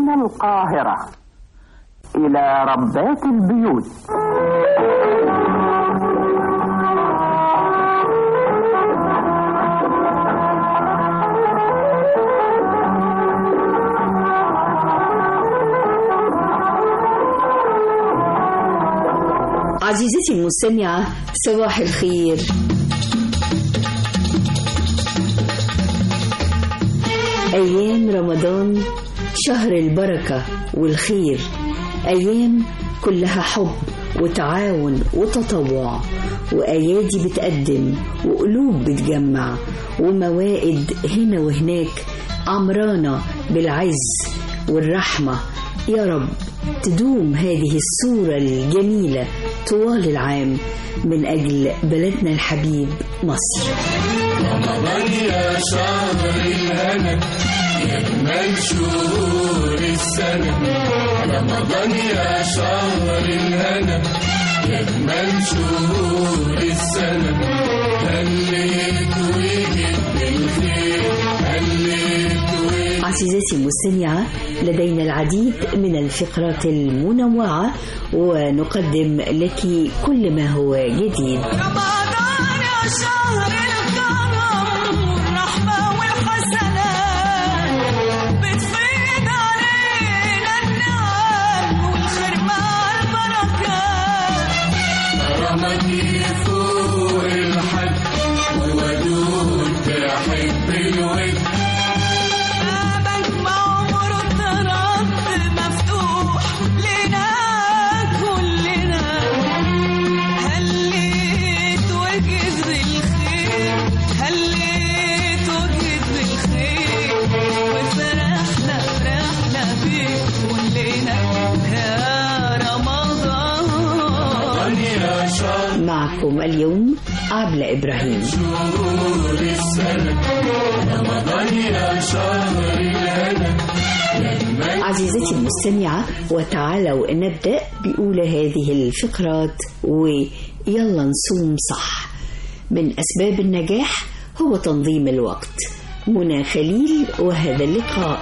من القاهرة إلى ربات البيوت عزيزتي المستمعة صباح الخير أيام رمضان شهر البركة والخير أيام كلها حب وتعاون وتطوع وأيادي بتقدم وقلوب بتجمع وموائد هنا وهناك عمرانة بالعز والرحمة يا رب تدوم هذه الصورة الجميلة طوال العام من أجل بلدنا الحبيب مصر رمضان يا شهر الهنا يجمل شهور السنة رمضان يا شهر الهنا يجمل شهور السنة هليت وجد بالخير هليت وجد عزيزتي المستمعة لدينا العديد من الفقرات المنوعة ونقدم لك كل ما هو جديد رمضان يا شهر الكرم والرحمة والحسنات بتفيض علينا النعم والخير مع البركات رمضي فوق الحد وودود تحب الود بابك ما عمره اترد مفتوح لنا كلنا هليت وجد بالخير هليت وجد بالخير وفرحنا فرحنا بيك كلنا يا رمضان رمضان يا شهر معكم اليوم عبلة إبراهيم شهور السنة رمضان يا شهر الهنا يجمل عزيزتي المستمعة وتعالوا نبدأ بأولى هذه الفقرات ويلا نصوم صح من أسباب النجاح هو تنظيم الوقت منى خليل وهذا اللقاء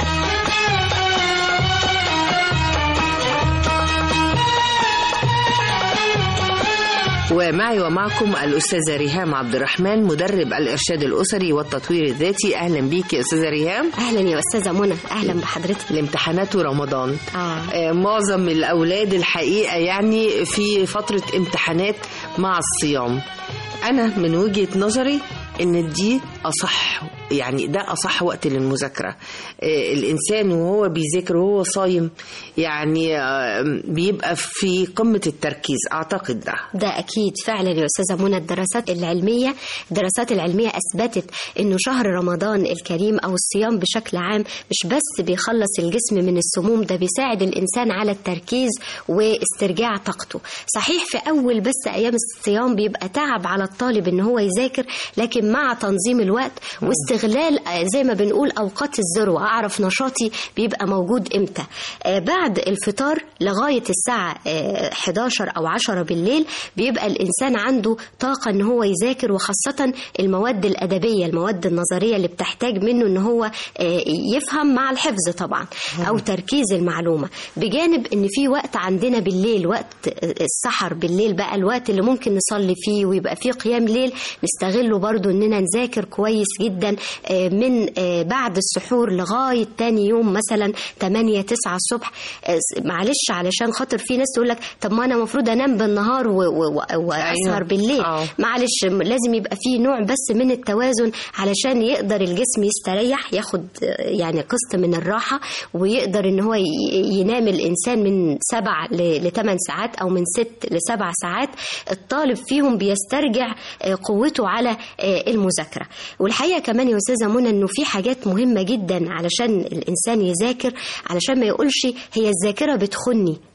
ومعي ومعكم الأستاذة ريهام عبد الرحمن مدرب الإرشاد الأسري والتطوير الذاتي أهلا بيك يا أستاذة ريهام اهلا يا استاذه منى اهلا بحضرتك الامتحانات ورمضان اه آه، معظم الأولاد الحقيقة يعني في فترة امتحانات مع الصيام أنا من وجهة نظري إن دي أصح يعني ده أصح وقت للمذاكرة آه، الإنسان وهو بيذاكر وهو صايم يعني آه، بيبقى في قمة التركيز أعتقد ده ده اكيد فعلا يا استاذه منى الدراسات العلميه الدراسات العلميه اثبتت انه شهر رمضان الكريم او الصيام بشكل عام مش بس بيخلص الجسم من السموم ده بيساعد الانسان على التركيز واسترجاع طاقته صحيح في اول بس ايام الصيام بيبقى تعب على الطالب ان هو يذاكر لكن مع تنظيم الوقت واستغلال آه، زي ما بنقول اوقات الذروه اعرف نشاطي بيبقى موجود امتى آه، بعد الفطار لغايه الساعه آه، 11 او 10 بالليل بيبقى الانسان عنده طاقه ان هو يذاكر وخاصه المواد الادبيه المواد النظريه اللي بتحتاج منه ان هو آه، يفهم مع الحفظ طبعا او تركيز المعلومه بجانب ان في وقت عندنا بالليل وقت آه، السحر بالليل بقى الوقت اللي ممكن نصلي فيه ويبقى فيه قيام ليل نستغله برضو اننا نذاكر كويس جدا آه، من آه، بعد السحور لغايه تاني يوم مثلا 8 9 الصبح آه، معلش علشان خاطر في ناس تقول لك طب ما انا المفروض انام بالنهار و- و- و- واسهر أيوة. بالليل آه. معلش م- لازم يبقى فيه نوع بس من التوازن علشان يقدر الجسم يستريح ياخد آه، يعني قسط من الراحه ويقدر ان هو ي- ينام الانسان من سبع لثمان ساعات او من ست لسبع ساعات الطالب فيهم بيسترجع آه، قوته على آه، المذاكره والحقيقه كمان يا استاذه منى انه في حاجات مهمه جدا علشان الانسان يذاكر علشان ما يقولش هي الذاكره بتخني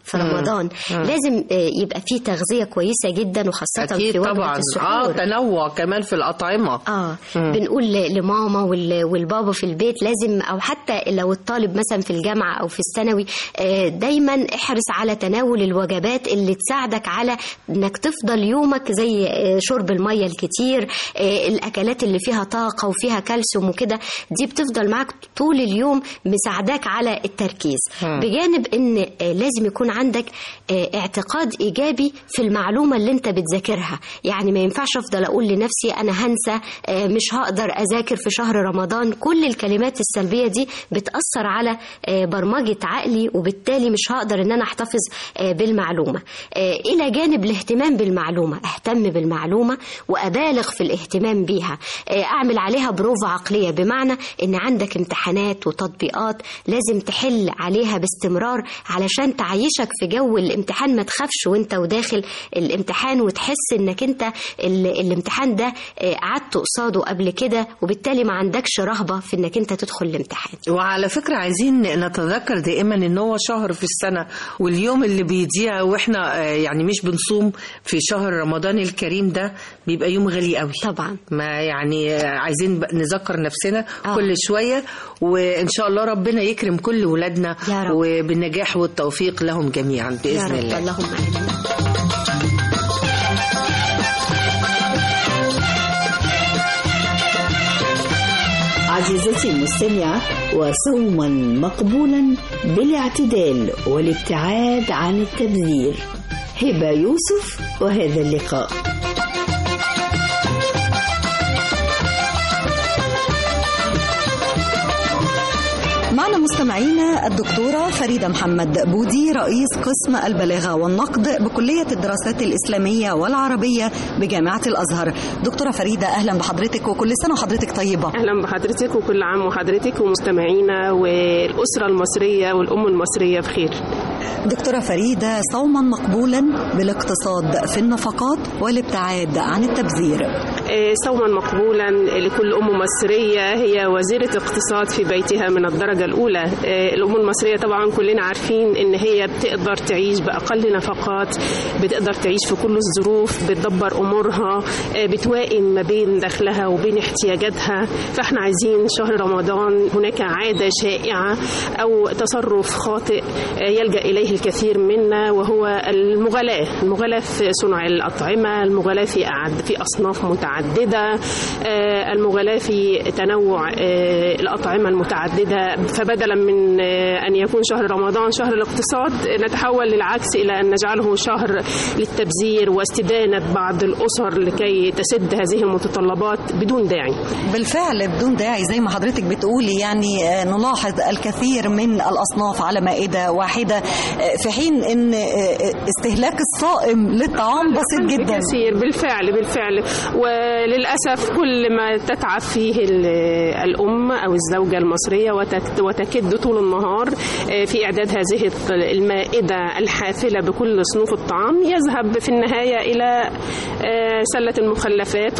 في مم. رمضان مم. لازم آه، يبقى فيه تغذيه كويسه جدا وخاصه اكيد في وجبه طبعا اه السحور تنوع كمان في الاطعمه اه مم. بنقول ل- لماما وال- والبابا في البيت لازم او حتى لو الطالب مثلا في الجامعه او في الثانوي آه، دايما احرص على تناول الوجبات اللي تساعدك على انك تفضل يومك زي آه، شرب الميه الكتير آه، الاكلات اللي فيها طاقه وفيها كالسيوم وكده دي بتفضل معاك طول اليوم مساعداك على التركيز مم. بجانب ان آه، لازم يكون عندك آه، اعتقاد ايجابي في المعلومه اللي انت بتذاكرها يعني ما ينفعش افضل اقول لنفسي انا هنسى آه، مش هقدر اذاكر في شهر رمضان كل الكلمات السلبيه دي بتاثر على آه، برمجه عقلي وبالتالي مش هقدر ان انا احتفظ آه، بالمعلومه آه، الى جانب الاهتمام بالمعلومه اهتم بالمعلومه وابالغ في الاهتمام بيها آه، اعمل عليها بروفة عقليه بمعنى ان عندك امتحانات وتطبيقات لازم تحل عليها باستمرار علشان تعيشك في جو الامتحان ما تخافش وانت وداخل الامتحان وتحس انك انت ال- الامتحان ده آه، قعدت قصاده قبل كده وبالتالي ما عندكش رهبه في انك انت تدخل الامتحان وعلى فكرة عايزين نتذكر دائما ان هو شهر في السنة واليوم اللي بيضيع واحنا آه، يعني مش بنصوم في شهر رمضان الكريم ده بيبقى يوم غالي قوي طبعا ما يعني آه، عايزين بقى نذكر نفسنا آه. كل شوية وان شاء الله ربنا يكرم كل ولادنا يا رب. وبالنجاح والتوفيق لهم جميعا يا بإذن رب الله اللهم امين عزيزتي المستمعة وصوما مقبولا بالاعتدال والابتعاد عن التبذير هبة يوسف وهذا اللقاء معنا مستمعينا الدكتورة فريدة محمد بودي رئيس قسم البلاغة والنقد بكلية الدراسات الإسلامية والعربية بجامعة الأزهر دكتورة فريدة أهلا بحضرتك وكل سنة وحضرتك طيبة اهلا بحضرتك وكل عام وحضرتك ومستمعينا والاسره المصريه والام المصريه بخير دكتورة فريدة صوما مقبولا بالاقتصاد في النفقات والابتعاد عن التبذير آه، صوما مقبولا لكل ام مصريه هي وزيره اقتصاد في بيتها من الدرجه الاولى آه، الام المصريه طبعا كلنا عارفين ان هي بتقدر تعيش باقل نفقات بتقدر تعيش في كل الظروف بتدبر امورها آه، بتوائم ما بين دخلها وبين احتياجاتها فاحنا عايزين شهر رمضان هناك عاده شائعه او تصرف خاطئ آه، يلجا اليه الكثير منا وهو المغالاه المغالاه في صنع الاطعمه المغالاه في أعد في اصناف متعدده آه، المغالاه في تنوع آه، الاطعمه المتعدده فبدلا من آه، ان يكون شهر رمضان شهر الاقتصاد نتحول للعكس الى ان نجعله شهر للتبذير واستدانه بعض الاسر لكي تسد هذه المتطلبات بدون داعي بالفعل بدون داعي زي ما حضرتك بتقولي يعني آه، نلاحظ الكثير من الأصناف على مائدة واحدة آه، في حين أن آه، استهلاك الصائم للطعام بسيط جدا كثير بالفعل بالفعل وللأسف كل ما تتعب فيه ال- الأم أو الزوجة المصرية وتك- وتكد طول النهار آه، في إعداد هذه الط- المائدة الحافلة بكل صنوف الطعام يذهب في النهاية إلى آه، سلة المخلفات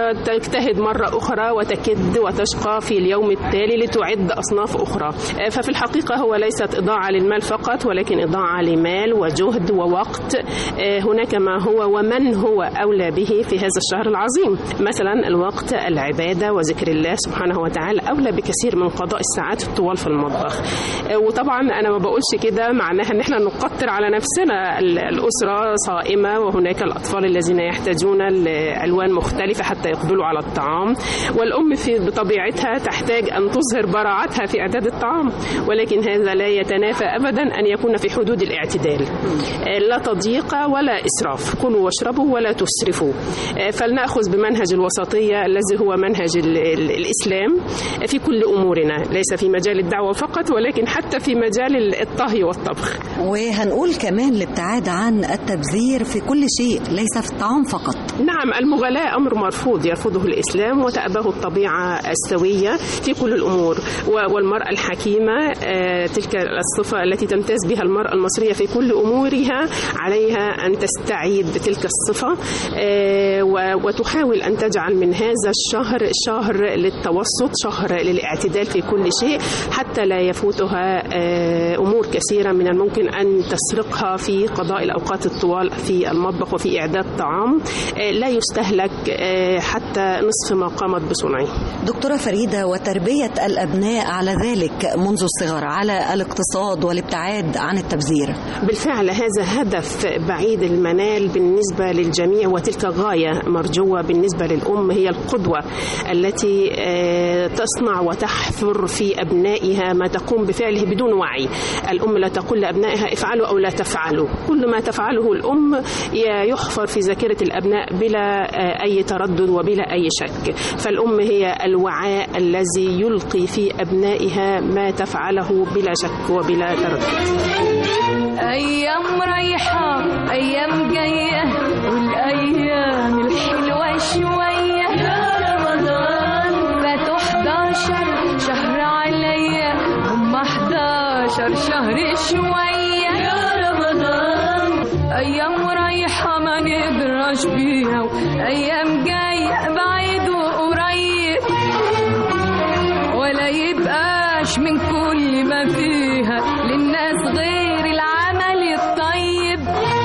وتجتهد مرة أخرى وتكد وتشقى في اليوم التالي لتعد أصناف أخرى آه، ففي الحقيقة هو ليست إضاعة للمال فقط ولكن إضاعة لمال وجهد ووقت آه، هناك ما هو ومن هو أولى به في هذا الشهر العظيم مثلا الوقت العبادة وذكر الله سبحانه وتعالى أولى بكثير من قضاء الساعات الطوال في المطبخ آه، وطبعا أنا ما بقولش كده معناها إن احنا نقطر على نفسنا ال- الأسرة صائمة وهناك الأطفال الذين يحتاجون لألوان مختلفة حتى يقبلوا على الطعام والأم في بطبيعتها تحتاج أن تظهر براعتها في إعداد الطعام ولكن هذا لا يتنافى أبدا أن يكون في حدود الاعتدال آه، لا تضييق ولا إسراف كلوا واشربوا ولا تسرفوا آه، فلنأخذ بمنهج الوسطية الذي هو منهج ال- ال- الإسلام في كل أمورنا ليس في مجال الدعوة فقط ولكن حتى في مجال الطهي والطبخ وهنقول كمان الابتعاد عن التبذير في كل شيء ليس في الطعام فقط نعم المغالاة أمر مرفوض يرفضه الإسلام وتأباه الطبيعة السوية في كل الأمور و- والمرأة الحكيمة آه، تلك الصفة التي تمتاز بها عليها المرأة المصرية في كل أمورها عليها أن تستعيد بتلك الصفة آه، و- وتحاول أن تجعل من هذا الشهر شهر للتوسط شهر للاعتدال في كل شيء حتى لا يفوتها آه، أمور كثيرة من الممكن أن تسرقها في قضاء الأوقات الطوال في المطبخ وفي إعداد طعام آه، لا يستهلك آه، حتى نصف ما قامت بصنعه دكتورة فريدة وتربية الأبناء على ذلك منذ الصغر على الاقتصاد والابتعاد عن التبذير بالفعل هذا هدف بعيد المنال بالنسبة للجميع وتلك غاية مرجوة بالنسبة للأم هي القدوة التي آه، تصنع وتحفر في أبنائها ما تقوم بفعله بدون وعي الأم لا تقول لأبنائها افعلوا أو لا تفعلوا كل ما تفعله الأم ي- يحفر في ذاكرة الأبناء بلا آه، أي تردد وبلا أي شك فالأم هي الوعاء الذي يلقي في أبنائها ما تفعله بلا شك وبلا تردد أيام رايحة أيام جاية والأيام الحلوة شوية يا رمضان فاتوا 11 شهر عليا هم 11 شهر شوية يا رمضان أيام رايحة ما نقدرش بيها وأيام جاية بعيد وقريب ولا يبقاش من كل ما فيها للناس غير العمل الطيب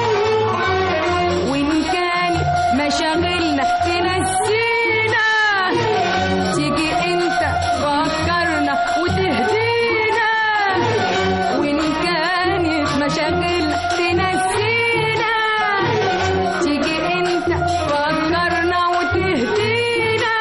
وإن كان مشاغلنا تنسينا تيجي انت فكرنا وتهدينا وإن كانت مشاغلنا تنسينا تيجي انت فكرنا وتهدينا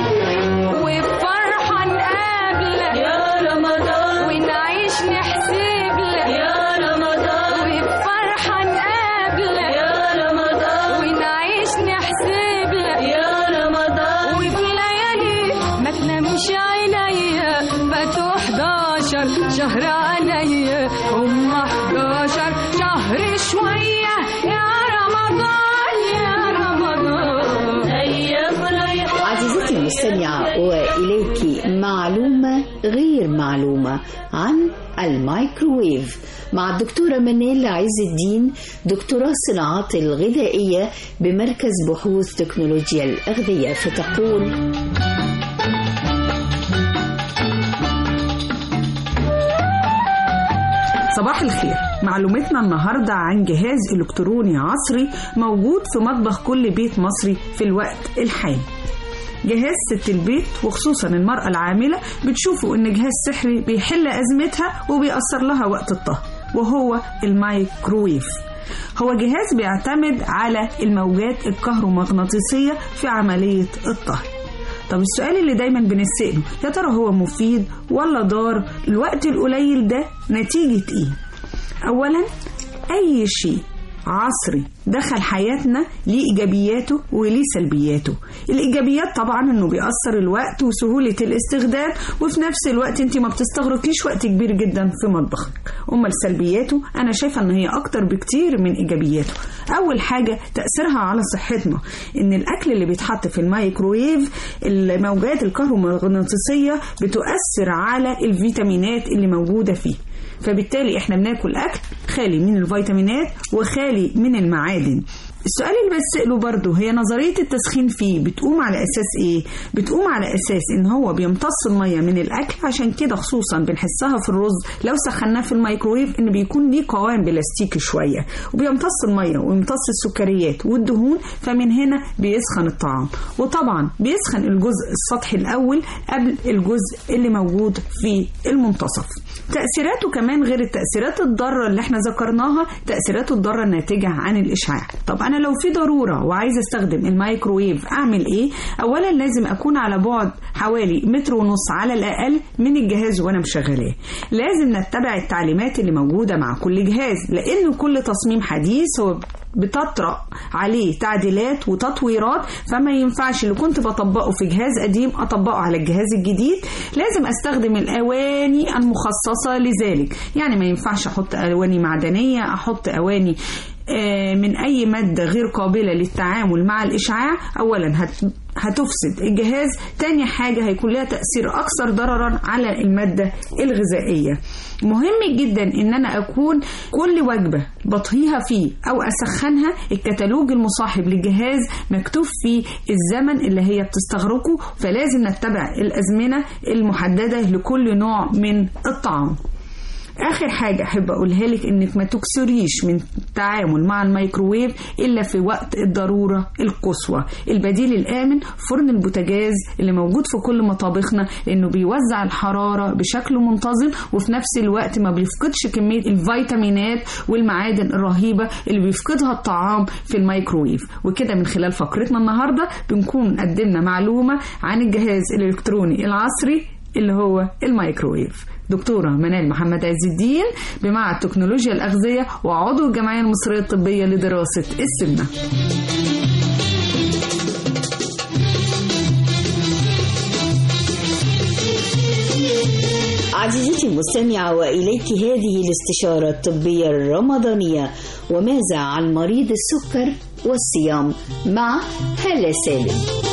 وبفرحة نقابلك يا رمضان ونعيش نحسب لك يا رمضان وبفرحة نقابلك يا رمضان ونعيش نحسب لك يا رمضان وفي ليالي ما تنامش عينيا فاتوا 11 شهر عليا هم 11 شهر شوية يا رمضان يا رمضان أيام رايحة عزيزتي المستمعة وإليك معلومة غير معلومة عن الميكروويف مع الدكتورة منال عز الدين دكتوراه الصناعات الغذائية بمركز بحوث تكنولوجيا الأغذية فتقول صباح الخير معلومتنا النهاردة عن جهاز إلكتروني عصري موجود في مطبخ كل بيت مصري في الوقت الحالي جهاز ست البيت وخصوصا المرأة العاملة بتشوفوا إن جهاز سحري بيحل أزمتها وبيأثر لها وقت الطهي وهو الميكروويف هو جهاز بيعتمد على الموجات الكهرومغناطيسية في عملية الطهي طب السؤال اللي دايما بنسأله يا ترى هو مفيد ولا ضار الوقت القليل ده نتيجة ايه اولا اي شيء عصري دخل حياتنا ليه ايجابياته وليه سلبياته الايجابيات طبعا انه بيأثر الوقت وسهولة الاستخدام وفي نفس الوقت انت ما بتستغرقيش وقت كبير جدا في مطبخك اما سلبياته انا شايفه ان هي اكتر بكتير من ايجابياته اول حاجه تاثيرها على صحتنا ان الاكل اللي بيتحط في الميكرويف الموجات الكهرومغناطيسيه بتؤثر على الفيتامينات اللي موجوده فيه فبالتالي احنا بناكل اكل خالي من الفيتامينات وخالي من المعادن السؤال اللي بسأله برضه هي نظرية التسخين فيه بتقوم على أساس إيه؟ بتقوم على أساس إن هو بيمتص المية من الأكل عشان كده خصوصا بنحسها في الرز لو سخناه في الميكرويف إن بيكون ليه قوام بلاستيكي شوية وبيمتص المية ويمتص السكريات والدهون فمن هنا بيسخن الطعام وطبعا بيسخن الجزء السطحي الأول قبل الجزء اللي موجود في المنتصف تأثيراته كمان غير التأثيرات الضارة اللي احنا ذكرناها تأثيراته الضارة الناتجة عن الإشعاع طب أنا لو في ضرورة وعايزة استخدم الميكروويف أعمل إيه؟ أولا لازم أكون على بعد حوالي متر ونص على الأقل من الجهاز وأنا مشغلاه لازم نتبع التعليمات اللي موجودة مع كل جهاز لأن كل تصميم حديث هو بتطرأ عليه تعديلات وتطويرات فما ينفعش اللي كنت بطبقه في جهاز قديم أطبقه على الجهاز الجديد لازم أستخدم الأواني المخصصة لذلك يعني ما ينفعش أحط أواني معدنية أحط أواني آه، من أي مادة غير قابلة للتعامل مع الإشعاع أولا هت هتفسد الجهاز تاني حاجة هيكون لها تأثير أكثر ضررا على المادة الغذائية مهم جدا ان انا اكون كل وجبة بطهيها فيه او اسخنها الكتالوج المصاحب للجهاز مكتوب فيه الزمن اللي هي بتستغرقه فلازم نتبع الازمنة المحددة لكل نوع من الطعام اخر حاجه احب اقولها لك انك ما تكسريش من التعامل مع الميكروويف الا في وقت الضروره القصوى البديل الامن فرن البوتاجاز اللي موجود في كل مطابخنا لانه بيوزع الحراره بشكل منتظم وفي نفس الوقت ما بيفقدش كميه الفيتامينات والمعادن الرهيبه اللي بيفقدها الطعام في الميكروويف وكده من خلال فقرتنا النهارده بنكون قدمنا معلومه عن الجهاز الالكتروني العصري اللي هو الميكروويف دكتورة منال محمد عز الدين بمعهد تكنولوجيا الأغذية وعضو الجمعية المصرية الطبية لدراسة السمنة عزيزتي المستمعة وإليك هذه الاستشارة الطبية الرمضانية وماذا عن مريض السكر والصيام مع هالة سالم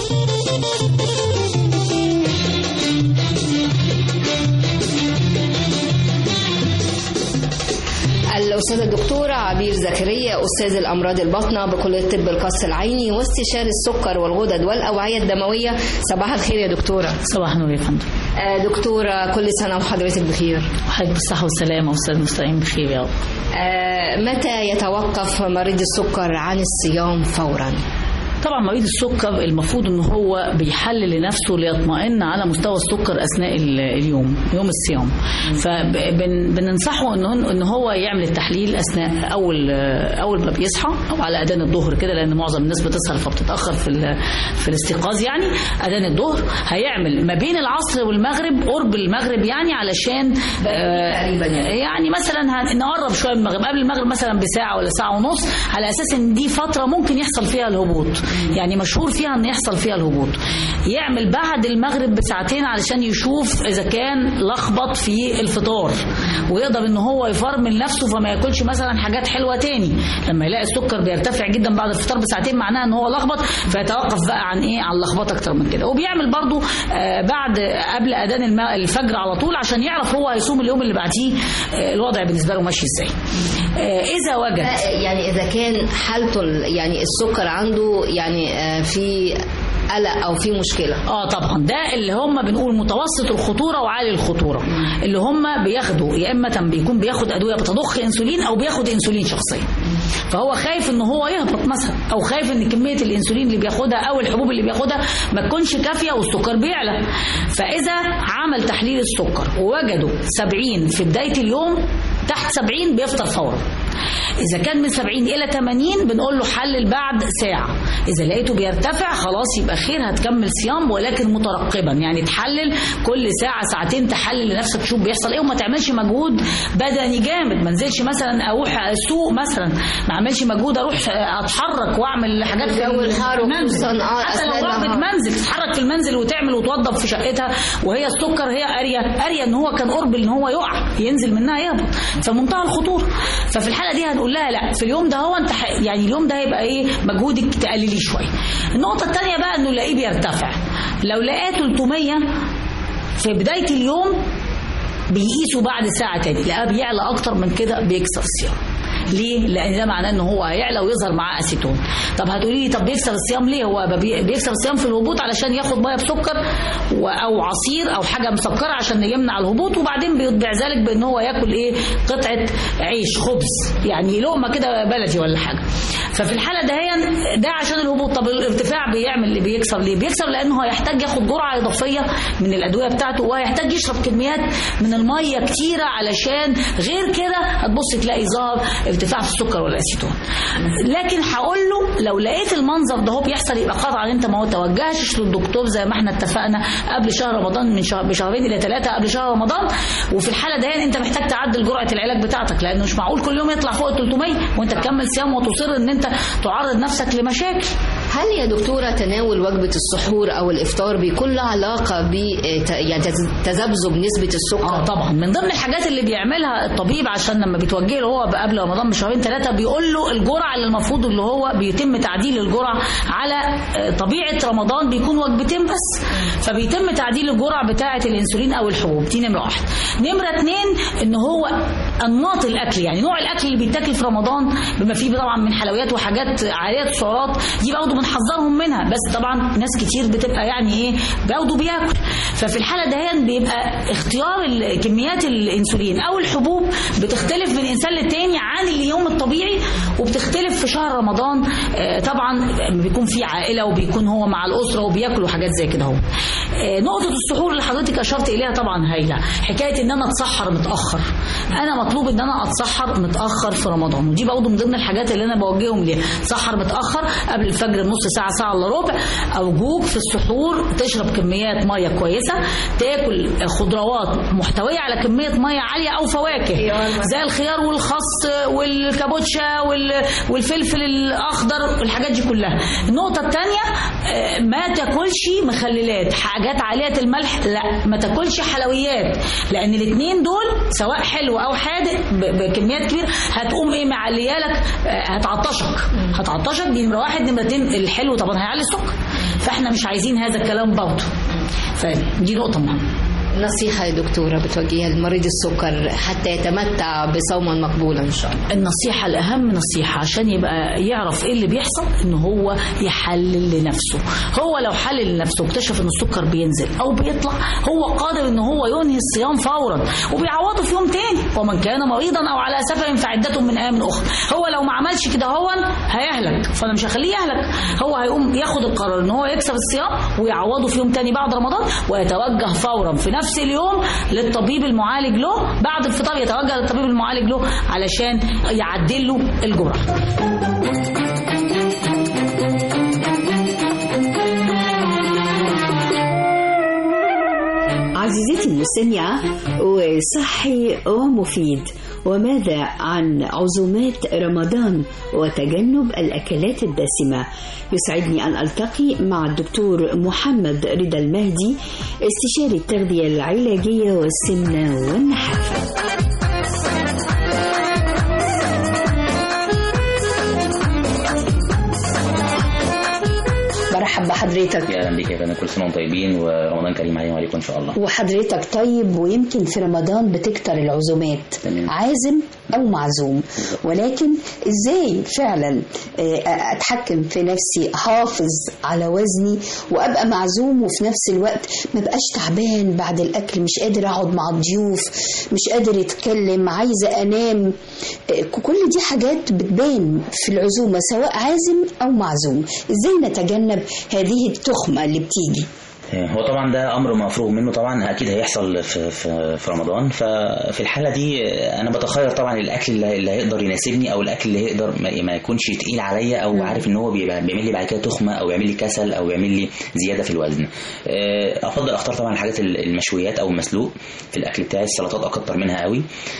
الأستاذة الدكتورة عبير زكريا أستاذ الأمراض الباطنة بكلية طب القصر العيني واستشاري السكر والغدد والأوعية الدموية صباح الخير يا دكتورة صباح النور يا فندم آه، دكتورة كل سنة وحضرتك بخير وحضرتك بالصحة والسلامة وأستاذ المستمعين بخير يا رب آه، متى يتوقف مريض السكر عن الصيام فورا؟ طبعا مريض السكر المفروض ان هو بيحلل لنفسه ليطمئن على مستوى السكر اثناء ال- اليوم يوم الصيام فبننصحه ان هو- ان هو يعمل التحليل اثناء اول اول ما بيصحى او على اذان الظهر كده لان معظم الناس بتسهر فبتتاخر في ال- في الاستيقاظ يعني اذان الظهر هيعمل ما بين العصر والمغرب قرب المغرب يعني علشان تقريبا يعني. يعني مثلا هن- نقرب شويه من المغرب قبل المغرب مثلا بساعه ولا ساعه ونص على اساس ان دي فتره ممكن يحصل فيها الهبوط يعني مشهور فيها ان يحصل فيها الهبوط يعمل بعد المغرب بساعتين علشان يشوف اذا كان لخبط في الفطار ويقدر ان هو يفرمل نفسه فما ياكلش مثلا حاجات حلوه تاني لما يلاقي السكر بيرتفع جدا بعد الفطار بساعتين معناها ان هو لخبط فيتوقف بقى عن ايه عن لخبطه اكتر من كده وبيعمل برضو آه، بعد قبل اذان الم- الفجر على طول عشان يعرف هو هيصوم اليوم اللي بعديه آه، الوضع بالنسبه له ماشي ازاي آه، اذا وجد يعني إذا كان حالته ال- يعني السكر عنده يعني آه، في قلق أو في مشكلة اه طبعا ده اللي هم بنقول متوسط الخطوره وعالي الخطوره اللي هم بياخدوا يا اما بيكون بياخد ادويه بتضخ انسولين او بياخد انسولين شخصيا فهو خايف ان هو يهبط مثلا او خايف ان كميه الانسولين اللي بياخدها او الحبوب اللي بياخدها ما تكونش كافيه والسكر بيعلى فاذا عمل تحليل السكر ووجدوا 70 في بدايه اليوم تحت 70 بيفطر فورا إذا كان من 70 إلى 80 بنقول له حلل بعد ساعة إذا لقيته بيرتفع خلاص يبقى خير هتكمل صيام ولكن مترقبا يعني تحلل كل ساعة ساعتين تحلل لنفسك تشوف بيحصل إيه وما تعملش مجهود بدني جامد ما انزلش مثلا أروح السوق مثلا ما اعملش مجهود أروح أتحرك وأعمل حاجات في الجو الحار المنزل وخصوصاً آه حتى لو أثناء رغبة النهار. منزل تتحرك في المنزل وتعمل وتوضب في شقتها وهي السكر هي قاريه قاريه ان هو كان قرب ان هو يقع ينزل منها يهبط فمنتهى الخطوره ففي الحاله دي هنقول لها لا في اليوم ده هو انت ح- يعني اليوم ده هيبقى ايه مجهودك تقلليه شويه النقطه الثانيه بقى انه نلاقيه بيرتفع لو لقاه 300 في بدايه اليوم بيقيسوا بعد ساعه تاني لقاه بيعلى اكتر من كده بيكسر الصيام ليه؟ لان ده معناه ان هو هيعلى ويظهر معاه اسيتون. طب هتقولي لي طب بيكسر الصيام ليه؟ هو بي- بيكسر الصيام في الهبوط علشان ياخد ميه بسكر و- او عصير او حاجه مسكره عشان يمنع الهبوط وبعدين بيتبع ذلك بان هو ياكل ايه؟ قطعه عيش خبز يعني لقمه كده بلدي ولا حاجه. ففي الحاله دهيا ده عشان الهبوط طب الارتفاع بيعمل اللي بيكسر ليه؟ بيكسر لانه هيحتاج ياخد جرعه اضافيه من الادويه بتاعته وهيحتاج يشرب كميات من الميه كتيره علشان غير كده هتبص تلاقي ظهر ارتفاع في السكر والاسيتون. لكن هقول له لو لقيت المنظر ده هو بيحصل يبقى قطعا انت ما توجهش للدكتور زي ما احنا اتفقنا قبل شهر رمضان من شهر بشهرين الى ثلاثه قبل شهر رمضان وفي الحاله دي انت محتاج تعدل جرعه العلاج بتاعتك لانه مش معقول كل يوم يطلع فوق ال 300 وانت تكمل صيام وتصر ان انت تعرض نفسك لمشاكل هل يا دكتورة تناول وجبة السحور أو الإفطار بيكون له علاقة ب يعني تذبذب نسبة السكر؟ اه طبعا من ضمن الحاجات اللي بيعملها الطبيب عشان لما بيتوجه له هو قبل رمضان بشهرين ثلاثة بيقول له الجرعة اللي المفروض اللي هو بيتم تعديل الجرعة على آه، طبيعة رمضان بيكون وجبتين بس فبيتم تعديل الجرعة بتاعة الانسولين او الحبوب دي نمرة واحد نمرة اتنين ان هو انماط الاكل يعني نوع الاكل اللي بيتاكل في رمضان بما فيه طبعا من حلويات وحاجات عالية السعرات دي برضه بنحذرهم منها بس طبعا ناس كتير بتبقى يعني ايه برضه بياكل ففي الحالة دهيا بيبقى اختيار ال- كميات الانسولين او الحبوب بتختلف من انسان للتاني عن اليوم الطبيعي وبتختلف في شهر رمضان آه، طبعا لما بيكون في عائله وبيكون هو مع الاسره وبياكلوا حاجات زي كده اهو آه، نقطه السحور اللي حضرتك اشرت اليها طبعا هايله حكايه ان انا اتسحر متاخر انا مطلوب ان انا اتسحر متاخر في رمضان ودي برضه من ضمن الحاجات اللي انا بوجههم ليها تسحر متاخر قبل الفجر بنص ساعه ساعه الا ربع ارجوك في السحور تشرب كميات ميه كويسه تاكل خضروات محتويه على كميه ميه عاليه او فواكه زي الخيار والخس والكابوتشا وال- والفلفل الاخضر والحاجات دي كلها النقطه الثانيه ما تاكلش مخللات حاجات عاليه الملح لا ما تاكلش حلويات لان الاثنين دول سواء حلو او حادق ب- بكميات كبيره هتقوم ايه معليالك آه، هتعطشك هتعطشك دي نمره واحد نمره اتنين الحلو طبعا هيعلي السكر فاحنا مش عايزين هذا الكلام برضه فدي نقطه مهمه نصيحة يا دكتورة بتوجهها لمريض السكر حتى يتمتع بصوما مقبولا إن شاء الله النصيحة الأهم نصيحة عشان يبقى يعرف إيه اللي بيحصل إن هو يحلل لنفسه هو لو حلل لنفسه واكتشف إن السكر بينزل أو بيطلع هو قادر إن هو ينهي الصيام فورا وبيعوضه في يوم تاني ومن كان مريضا أو على سفر فعدة من أيام أخرى هو لو ما عملش كده هو هيهلك فأنا مش هخليه يهلك هو هيقوم ياخد القرار إن هو يكسب الصيام ويعوضه في يوم تاني بعد رمضان ويتوجه فورا في نفس اليوم للطبيب المعالج له بعد الفطار يتوجه للطبيب المعالج له علشان يعدل له الجرعه عزيزتي المستمعة وصحي ومفيد وماذا عن عزومات رمضان وتجنب الأكلات الدسمة يسعدني أن ألتقي مع الدكتور محمد رضا المهدي استشاري التغذية العلاجية والسمنة والنحافة مرحب بحضرتك يا اهلا بيك يا فندم كل سنه وانتم طيبين ورمضان كريم علينا وعليكم ان شاء الله وحضرتك طيب ويمكن في رمضان بتكتر العزومات تمام. عازم او معزوم ولكن ازاي فعلا آه، اتحكم في نفسي احافظ على وزني وابقى معزوم وفي نفس الوقت ما بقاش تعبان بعد الاكل مش قادر اقعد مع الضيوف مش قادر اتكلم عايزه انام آه، كل دي حاجات بتبان في العزومه سواء عازم او معزوم ازاي نتجنب هذه التخمه اللي بتيجي هو طبعا ده امر مفروغ منه طبعا اكيد هيحصل في في, في رمضان ففي الحاله دي انا بتخير طبعا الاكل اللي اللي هيقدر يناسبني او الاكل اللي يقدر ما ما يكونش تقيل عليا او عارف ان هو بيبقى بيعمل لي بعد كده تخمه او بيعمل لي كسل او بيعمل لي زياده في الوزن آه، افضل اختار طبعا الحاجات ال- المشويات او المسلوق في الاكل بتاعي السلطات اكتر منها قوي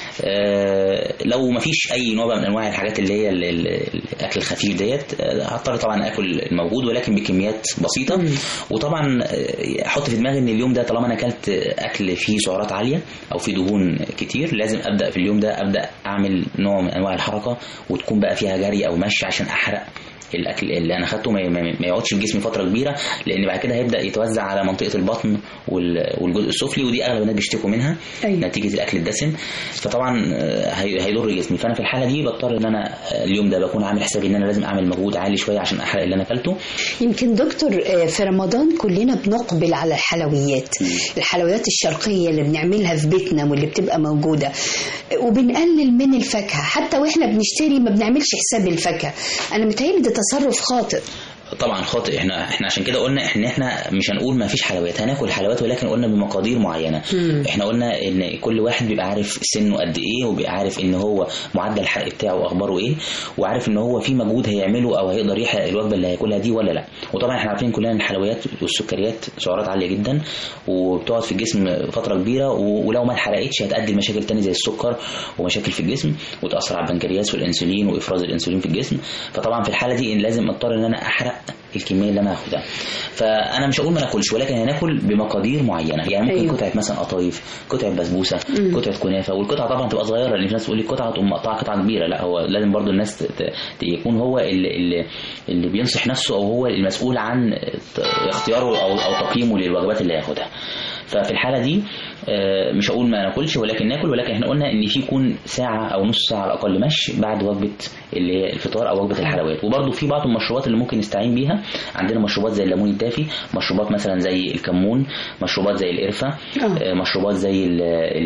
آه، لو ما فيش اي نوع بقى من انواع الحاجات اللي هي ال- ال- الاكل الخفيف ديت آه، هضطر طبعا اكل الموجود ولكن بكميات بسيطه وطبعا آه، احط في دماغي ان اليوم ده طالما انا اكلت اكل فيه سعرات عاليه او فيه دهون كتير لازم ابدا في اليوم ده ابدا اعمل نوع من انواع الحركه وتكون بقى فيها جري او مشي عشان احرق الاكل اللي انا خدته ما ما- ما يقعدش في جسمي فتره كبيره لان بعد كده هيبدا يتوزع على منطقه البطن وال- والجزء السفلي ودي اغلب الناس بيشتكوا منها أيوة. نتيجه الاكل الدسم فطبعا آه، هي- هيضر جسمي فانا في الحاله دي بضطر ان انا آه، اليوم ده بكون عامل حسابي ان انا لازم اعمل مجهود عالي شويه عشان احرق اللي انا اكلته يمكن دكتور آه، في رمضان كلنا بنقبل على الحلويات الحلويات الشرقية اللي بنعملها في بيتنا واللي بتبقى موجودة آه، وبنقلل من الفاكهة حتى واحنا بنشتري ما بنعملش حساب الفاكهة انا متهيألي ده تصرف خاطئ طبعا خاطئ احنا احنا عشان كده قلنا ان احنا مش هنقول ما فيش حلويات هناكل حلويات ولكن قلنا بمقادير معينه مم. احنا قلنا ان كل واحد بيبقى عارف سنه قد ايه وبيبقى عارف ان هو معدل الحرق بتاعه اخباره ايه وعارف ان هو في مجهود هيعمله او هيقدر يحرق الوجبه اللي هياكلها دي ولا لا وطبعا احنا عارفين كلنا ان الحلويات والسكريات سعرات عاليه جدا وبتقعد في الجسم فتره كبيره و- ولو ما اتحرقتش هتؤدي لمشاكل تانية زي السكر ومشاكل في الجسم وتاثر على البنكرياس والانسولين وافراز الانسولين في الجسم فطبعا في الحاله دي إن لازم اضطر ان انا احرق الكميه اللي انا هاخدها فانا مش هقول ما ناكلش ولكن هناكل بمقادير معينه يعني ممكن أيوة. قطعه مثلا قطايف قطعه بسبوسه مم. قطعه كنافه والقطعه طبعا تبقى صغيره لان في ناس تقول لي قطعه تقوم مقطعه قطعه كبيره لا هو لازم برضو الناس ت- ت- يكون هو اللي, اللي, اللي بينصح نفسه او هو المسؤول عن ت- اختياره او او تقييمه للوجبات اللي هياخدها ففي الحاله دي آه، مش هقول ما ناكلش ولكن ناكل ولكن احنا قلنا ان في يكون ساعه او نص ساعه على الاقل مشي بعد وجبه اللي هي الفطار او وجبه الحلويات وبرده في بعض المشروبات اللي ممكن نستعين بيها عندنا مشروبات زي الليمون الدافي مشروبات مثلا زي الكمون مشروبات زي القرفه آه، مشروبات زي ال-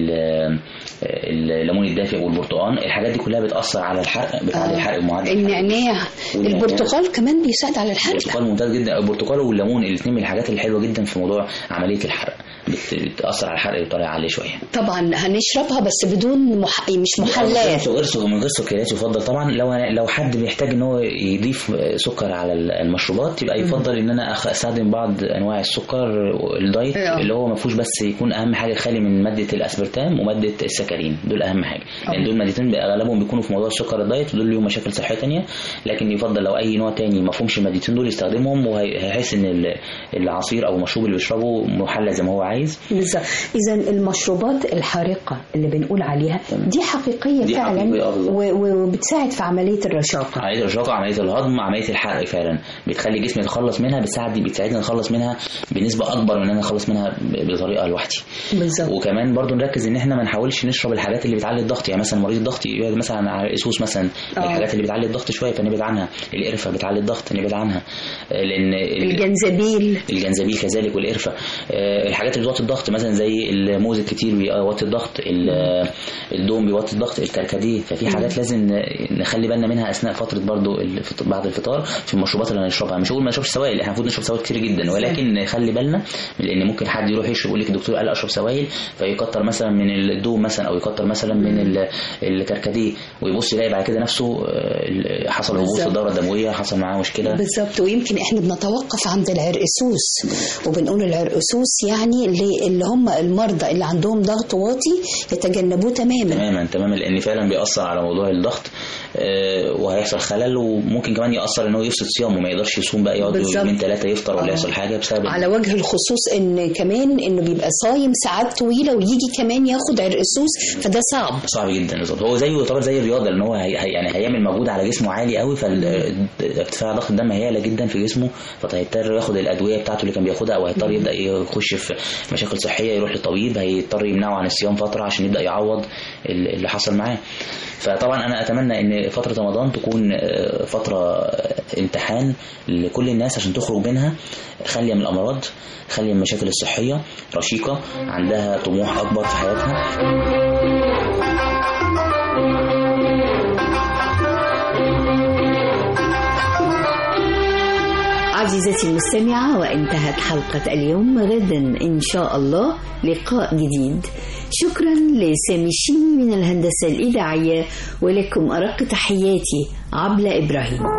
ال- الليمون الدافئ والبرتقال الحاجات دي كلها بتاثر على الحرق بتعلي الحرق ومعدل النعناع والنعناع. البرتقال كمان بيساعد على الحرق البرتقال ممتاز جدا البرتقال والليمون الاثنين من الحاجات الحلوه جدا في موضوع عمليه الحرق بت- بتاثر على الحرق بطريقه عاليه شويه طبعا هنشربها بس بدون مح... مش محلات غير سكر من غير سكريات يفضل طبعا لو لو حد بيحتاج ان هو يضيف سكر على المشروبات يبقى يفضل ان انا أخ- استخدم بعض انواع السكر الدايت آه. اللي هو ما فيهوش بس يكون اهم حاجه خالي من ماده الاسبرتام وماده السكرين دول اهم حاجه لان دول مادتين اغلبهم بيكونوا في موضوع السكر الدايت ودول ليهم مشاكل صحيه تانية لكن يفضل لو اي نوع تاني ما فيهمش المادتين دول يستخدمهم وهيحس ان ال- العصير او المشروب اللي بيشربه محلى زي ما هو عايز بالظبط اذا المشروبات الحارقه اللي بنقول عليها دي حقيقيه دي فعلا حقيقية، آه، بالظبط. و- و- وبتساعد في عمليه الرشاقه عمليه الرشاقه عمليه الهضم عمليه الحرق فعلا بتخلي الجسم يتخلص منها بتساعد بتساعدنا نتخلص منها بنسبه اكبر من ان انا نخلص منها ب- بطريقه لوحدي بالظبط وكمان برضو نركز ان احنا ما نحاولش نشرب الحاجات اللي بتعلي الضغط يعني مثلا مريض الضغط يقعد مثلا على الاسوس مثلا آه. الحاجات اللي بتعلي الضغط شويه فنبعد عنها القرفه بتعلي الضغط نبعد عنها آه، لان ال- الجنزبيل الجنزبيل كذلك والقرفه آه، الحاجات اللي بتوطي الضغط مثلا زي الموز الكتير بيوطي الضغط ال- آه، الدوم بيوطي الضغط الكركديه ففي حاجات لازم ن- نخلي بالنا منها اثناء فتره برضو الفط- بعد الفطار في المشروبات اللي هنشربها مش هقول ما نشربش سوائل احنا المفروض نشرب سوائل كتير جدا ولكن نخلي بالنا لان ممكن حد يروح يشرب يقول لك الدكتور قال اشرب سوائل فيكتر مثلا من الدوم مثلا او يكتر مثلا من ال- الكركديه ويبص يلاقي بعد كده نفسه آه، حصل هبوط في بالظبط. الدوره الدمويه حصل معاه مشكله بالظبط ويمكن احنا بنتوقف عند العرقسوس وبنقول العرقسوس يعني اللي, اللي هم المرضى اللي عندهم ضغط واطي يتجنبوه تماما تماما تماما لان فعلا بيأثر على موضوع الضغط آه، وهيحصل خلل وممكن كمان يأثر ان هو يفسد صيامه ما يقدرش يصوم بقى يقعد بالظبط. يومين ثلاثه يفطر ولا آه. يحصل حاجه بسبب على وجه الخصوص ان كمان انه بيبقى صايم ساعات طويله ويجي كمان ياخد عرقسوس فده صعب صعب جدا بالظبط هو زيه يعتبر زي الرياضه لان هو هي هي- يعني هيعمل مجهود على جسمه عالي قوي فارتفاع ضغط الدم هيعلى جدا في جسمه فهيضطر ياخد الادويه بتاعته اللي كان بياخدها او هيضطر يبدا يخش في مشاكل صحيه يروح للطبيب هيضطر يمنعه عن الصيام فتره عشان يبدا يعوض ال- اللي حصل معاه فطبعا انا اتمنى ان فتره رمضان تكون آه، فتره آه، امتحان لكل الناس عشان تخرج منها خاليه من الامراض خاليه من المشاكل الصحيه رشيقه عندها طموح اكبر في حياتها عزيزتي المستمعة وانتهت حلقة اليوم غدا إن شاء الله لقاء جديد شكرا لسامي الشيمي من الهندسة الإذاعية ولكم أرق تحياتي عبلة إبراهيم